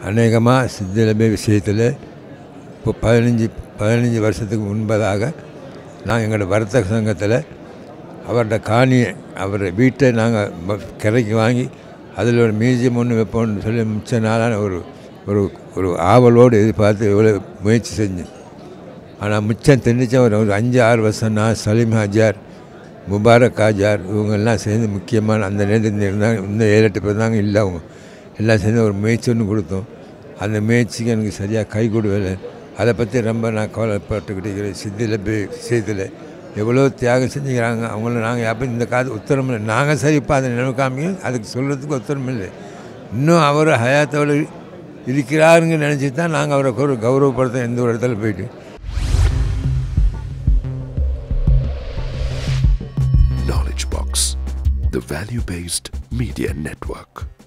அநேகமாக சித்திலபே விஷயத்தில் இப்போ பதினஞ்சு பதினஞ்சு வருஷத்துக்கு முன்பதாக நாங்கள் எங்களோட வர்த்தக சங்கத்தில் அவரோட காணியை அவர் வீட்டை நாங்கள் கரைக்கு வாங்கி அதில் ஒரு மியூசியம் ஒன்று வைப்போம்னு சொல்லி மிச்ச நாளான ஒரு ஒரு ஒரு ஆவலோடு எதிர்பார்த்து எவ்வளோ முயற்சி செஞ்சேன் ஆனால் மிச்சம் தெரிஞ்ச ஒரு ஒரு அஞ்சு ஆறு வருஷம் நான் சலீம் ஹாஜார் முபாரக் ஹாஜார் இவங்கெல்லாம் சேர்ந்து முக்கியமான அந்த நேரத்தில் இருந்தாங்க இன்னும் ஏழு எட்டு பேர் தாங்க இல்லை அவங்க எல்லாம் சேர்ந்து ஒரு முயற்சி ஒன்று கொடுத்தோம் அந்த முயற்சிக்கு எனக்கு சரியாக கை கொடுக்கல அதை பற்றி ரொம்ப நான் கவலைப்பட்டுக்கிட்டு இருக்கிறேன் சித்தியில் விஷயத்தில் எவ்வளோ தியாகம் செஞ்சுக்கிறாங்க அவங்கள நாங்கள் எப்போ இந்த காலத்து உத்தரம் இல்லை நாங்கள் சரி இப்போ அதை நினைக்காம அதுக்கு சொல்கிறதுக்கு உத்தரம் இல்லை இன்னும் அவர் ஹயாத்தோடு இருக்கிறாருங்க நினச்சி தான் நாங்கள் அவரை ஒரு கௌரவப்படுத்த எந்த ஒரு இடத்துல போயிட்டு Knowledge Box, the value based media network.